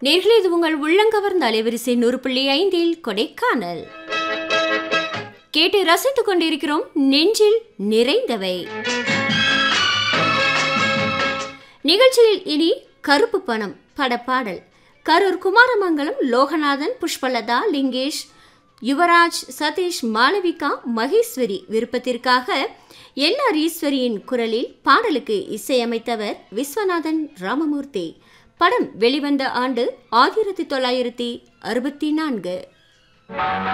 நேர்களே இது உங்கள் உள்ளங்கவர்ந்த அலைவரிசை நூறு புள்ளி ஐந்தில் கொடைக்கானல் கேட்டு ரசித்துக் கொண்டிருக்கிறோம் நெஞ்சில் நிறைந்தவை நிகழ்ச்சியில் இனி கருப்பு பணம் படப்பாடல் கரூர் குமாரமங்கலம் லோகநாதன் புஷ்பலதா லிங்கேஷ் யுவராஜ் சதீஷ் மாளவிகா மகேஸ்வரி விருப்பத்திற்காக எல்ஆர் ஈஸ்வரியின் குரலில் பாடலுக்கு இசையமைத்தவர் விஸ்வநாதன் ராமமூர்த்தி படம் வெளிவந்த ஆண்டு ஆயிரத்தி தொள்ளாயிரத்தி அறுபத்தி நான்கு